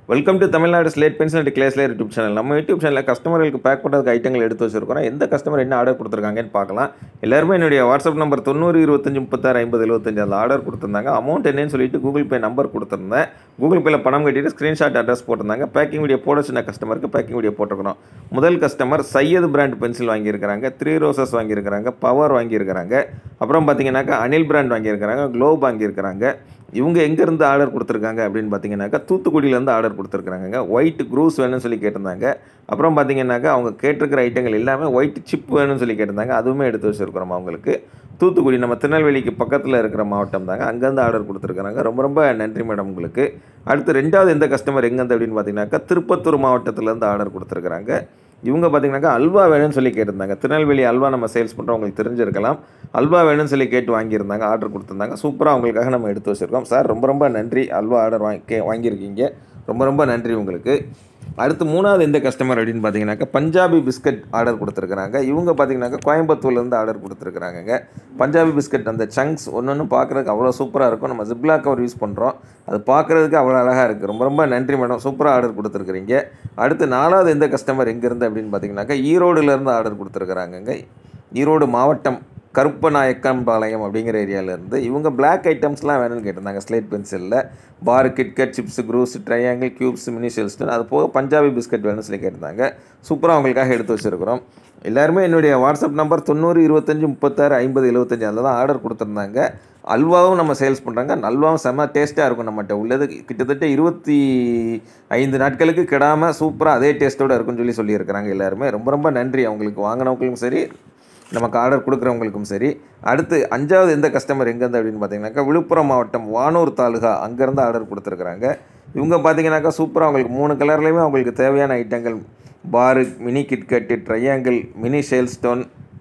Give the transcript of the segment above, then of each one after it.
welcome to Tamil Nadu slate pencil and கிளேஸ்லேர் YouTube channel நம்ம YouTube சேனலில் கஸ்டமர்களுக்கு பேக் பண்ணுறதுக்கு ஐட்டங்கள் எடுத்து வச்சிருக்கிறோம் எந்த கஸ்டமர் என்ன ஆர்டர் கொடுத்துருக்காங்கன்னு பார்க்கலாம் எல்லாருமே என்னுடைய வாட்ஸ்அப் நம்பர் தொண்ணூறு இருபத்தஞ்சு முப்பத்தாறு ஐம்பது எழுபத்தஞ்சு அந்த ஆர்டர் கொடுத்துருந்தாங்க அமௌண்ட் என்னன்னு சொல்லிட்டு கூகுள் பே நம்பர் கொடுத்துருந்தேன் கூகுள் பேல பணம் கட்டிட்டு ஸ்க்ரீன்ஷாட் அட்ரஸ் போட்டிருந்தாங்க பேக்கிங் வீடியோ போட சின்ன கஸ்டமருக்கு பேக்கிங் வீடியோ போட்டிருக்கிறோம் முதல் கஸ்டமர் சையது பிராண்ட் பென்சில் வாங்கியிருக்கிறாங்க த்ரீ ரோசஸ் வாங்கியிருக்கிறாங்க பவர் வாங்கியிருக்கிறாங்க அப்புறம் பார்த்தீங்கன்னாக்கா அனில் பிராண்ட் வாங்கியிருக்கிறாங்க க்ளோப் வாங்கியிருக்கிறாங்க இவங்க எங்கேருந்து ஆர்டர் கொடுத்துருக்காங்க அப்படின்னு பார்த்தீங்கன்னாக்கா தூத்துக்குடியிலேருந்து ஆர்டர் கொடுத்துருக்காங்க ஒயிட் க்ரூஸ் வேணும்னு சொல்லி கேட்டிருந்தாங்க அப்புறம் பார்த்தீங்கன்னாக்கா அவங்க கேட்டிருக்கிற ஐட்டங்கள் எல்லாமே ஒயிட் சிப் வேணும்னு சொல்லி கேட்டிருந்தாங்க அதுவுமே எடுத்து வச்சுருக்கிறோம் அவங்களுக்கு தூத்துக்குடி நம்ம திருநெல்வேலிக்கு பக்கத்தில் இருக்கிற மாவட்டம் தாங்க அங்கேருந்து ஆர்டர் கொடுத்துருக்காங்க ரொம்ப ரொம்ப நன்றி மேடம் உங்களுக்கு அடுத்து ரெண்டாவது எந்த கஸ்டமர் எங்கேருந்து அப்படின்னு பார்த்தீங்கன்னாக்கா திருப்பத்தூர் மாவட்டத்துலேருந்து ஆர்டர் கொடுத்துருக்குறாங்க இவங்க பார்த்தீங்கன்னாக்கா அல்வா வேணும்னு சொல்லி கேட்டிருந்தாங்க திருநெல்வேலி அல்வா நம்ம சேல்ஸ் பண்ணுறோம் உங்களுக்கு தெரிஞ்சிருக்கலாம் அல்வா வேணும்னு சொல்லி கேட்டு வாங்கியிருந்தாங்க ஆர்டர் கொடுத்துருந்தாங்க சூப்பராக அவங்களுக்காக நம்ம எடுத்து வச்சுருக்கோம் சார் ரொம்ப ரொம்ப நன்றி அல்வா ஆர்டர் வாங்கி கே வாங்கியிருக்கீங்க ரொம்ப ரொம்ப நன்றி உங்களுக்கு அடுத்து மூணாவது எந்த கஸ்டமர் அப்படின்னு பார்த்தீங்கன்னாக்கா பஞ்சாபி பிஸ்கட் ஆர்டர் கொடுத்துருக்குறாங்க இவங்க பார்த்தீங்கன்னாக்கா கோயம்புத்தூர்லேருந்து ஆர்டர் கொடுத்துருக்குறாங்க பஞ்சாபி பிஸ்கட் அந்த சங்க்ஸ் ஒன்று ஒன்று பார்க்குறதுக்கு அவ்வளோ சூப்பராக இருக்கும் நம்ம ஜிப்லா கவர் யூஸ் பண்ணுறோம் அது பார்க்குறதுக்கு அவ்வளோ அழகாக இருக்குது ரொம்ப ரொம்ப நன்றி மேடம் சூப்பராக ஆர்டர் கொடுத்துருக்குறீங்க அடுத்து நாலாவது எந்த கஸ்டமர் எங்கேருந்து அப்படின்னு பார்த்தீங்கன்னாக்கா ஈரோடுலேருந்து ஆர்டர் கொடுத்துருக்குறாங்கங்க ஈரோடு மாவட்டம் கருப்பநாயக்கம்பாளையம் அப்படிங்கிற ஏரியாவிலேருந்து இவங்க பிளாக் ஐட்டம்ஸ்லாம் வேணும்னு கேட்டிருந்தாங்க ஸ்லேட் பென்சிலில் பார் கிட்கட் சிப்ஸ் க்ரூஸ் ட்ரையாங்கிள் க்யூப்ஸ் மினி ஷெல்ஸ்டன் அது போக பஞ்சாபி பிஸ்கட் வேணும்னு சொல்லி கேட்டிருந்தாங்க சூப்பராக அவங்களுக்காக எடுத்து வச்சுருக்கிறோம் எல்லாருமே என்னுடைய வாட்ஸ்அப் நம்பர் தொண்ணூறு இருபத்தஞ்சி முப்பத்தாறு ஐம்பது எழுபத்தஞ்சு அதில் தான் ஆர்டர் கொடுத்துருந்தாங்க அல்வாவும் நம்ம சேல்ஸ் பண்ணுறாங்க அல்வாவும் செம்ம டேஸ்ட்டாக இருக்கும் நம்மகிட்ட உள்ளது கிட்டத்தட்ட இருபத்தி ஐந்து நாட்களுக்கு கிடாமல் சூப்பராக அதே டேஸ்ட்டோடு இருக்குன்னு சொல்லி சொல்லியிருக்கிறாங்க எல்லாருமே ரொம்ப ரொம்ப நன்றி அவங்களுக்கு வாங்கினவங்களுக்கும் சரி நமக்கு ஆர்டர் கொடுக்குறவங்களுக்கும் சரி அடுத்து அஞ்சாவது எந்த கஸ்டமர் எங்கேருந்து அப்படின்னு பார்த்தீங்கன்னாக்கா விழுப்புரம் மாவட்டம் வானூர் தாலுகா அங்கேருந்து ஆர்டர் கொடுத்துருக்குறாங்க இவங்க பார்த்தீங்கன்னாக்கா சூப்பராக அவங்களுக்கு மூணு கலர்லேயுமே அவங்களுக்கு தேவையான ஐட்டங்கள் பாரு mini KitKat triangle mini shale stone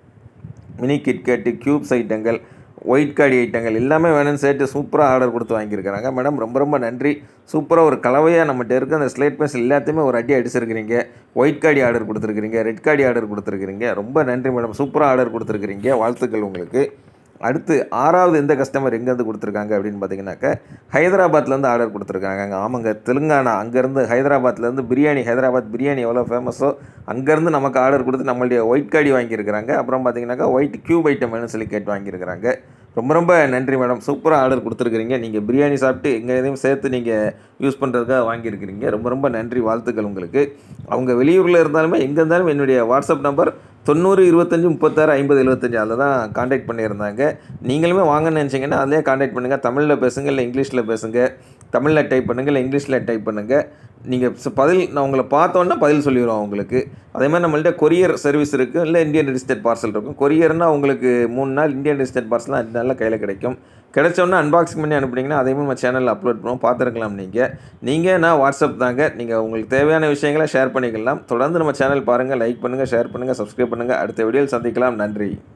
mini KitKat cubes ஐட்டங்கள் ஒயிட் காடி ஐட்டங்கள் எல்லாமே வேணும்னு சேர்த்து சூப்பராக ஆர்டர் கொடுத்து வாங்கியிருக்கிறாங்க மேடம் ரொம்ப ரொம்ப நன்றி சூப்பராக ஒரு கலவையாக நம்மகிட்ட இருக்க அந்த ஸ்லேட் பென்சில் எல்லாத்தையுமே ஒரு அடி அடிச்சிருக்கிறீங்க ஒயிட் காடி ஆர்டர் கொடுத்துருக்கிறீங்க ரெட் காடி ஆர்டர் கொடுத்துருக்கிறீங்க ரொம்ப நன்றி மேடம் சூப்பராக ஆர்டர் கொடுத்துருக்கிறீங்க வாழ்த்துக்கள் உங்களுக்கு அடுத்து ஆறாவது எந்த கஸ்டமர் எங்கேருந்து கொடுத்துருக்காங்க அப்படின்னு பார்த்தீங்கன்னாக்க ஹைதராபாத்லேருந்து ஆர்டர் கொடுத்துருக்காங்க அங்கே ஆமாங்க தெலுங்கானா அங்கேருந்து ஹைதராபாத்லேருந்து பிரியாணி ஹைதராபாத் பிரியாணி எவ்வளோ ஃபேமஸோ அங்கேருந்து நமக்கு ஆர்டர் கொடுத்து நம்மளுடைய ஒயிட் காடி வாங்கியிருக்கிறாங்க அப்புறம் பார்த்தீங்கன்னாக்கா ஒயிட் க்யூப் ஐட்டம் வேணும்னு சொல்லி கேட்டு வாங்கியிருக்கிறாங்க ரொம்ப ரொம்ப நன்றி மேடம் சூப்பராக ஆர்டர் கொடுத்துருக்குறீங்க நீங்கள் பிரியாணி சாப்பிட்டு எங்கள் இதையும் சேர்த்து நீங்கள் யூஸ் பண்ணுறதுக்காக வாங்கியிருக்கிறீங்க ரொம்ப ரொம்ப நன்றி வாழ்த்துக்கள் உங்களுக்கு அவங்க வெளியூரில் இருந்தாலுமே எங்கே இருந்தாலும் என்னுடைய வாட்ஸ்அப் நம்பர் தொண்ணூறு இருபத்தஞ்சி முப்பத்தாறு ஐம்பது எழுபத்தஞ்சி அதில் தான் காண்டாக்ட் பண்ணியிருந்தாங்க நீங்களுமே வாங்கன்னு நினச்சிங்கன்னா அதிலே காண்டாக்ட் பண்ணுங்கள் தமிழில் பேசுங்க இல்லை இங்கிலீஷில் பேசுங்க தமிழில் டைப் பண்ணுங்கள் இல்லை இங்கிலீஷில் டைப் பண்ணுங்கள் நீங்கள் பதில் நான் உங்களை பார்த்தோன்னா பதில் சொல்லிடுவோம் உங்களுக்கு அதே மாதிரி நம்மள்ட்ட கொரியர் சர்வீஸ் இருக்குது இல்லை இந்தியன் ரிஜிஸ்டர்ட் பார்சல் இருக்கும் கொரியர்னால் உங்களுக்கு மூணு நாள் இந்தியன் ரிஜிஸ்டர்ட் பார்சல் அஞ்சு நாளில் கையில் கிடைக்கும் கிடைச்சோன்னா அன்பாக்சிங் பண்ணி அனுப்புனீங்கன்னா அதையும் நம்ம சேனலில் அப்லோட் பண்ணுவோம் பார்த்துருக்கலாம் நீங்கள் நீங்கள் நான் வாட்ஸ்அப் தாங்க நீங்கள் உங்களுக்கு தேவையான விஷயங்களை ஷேர் பண்ணிக்கலாம் தொடர்ந்து நம்ம சேனல் பாருங்கள் லைக் பண்ணுங்கள் ஷேர் பண்ணுங்கள் சப்ஸ்கிரைப் பண்ணுங்கள் அடுத்த வீடியோவில் சந்திக்கலாம் நன்றி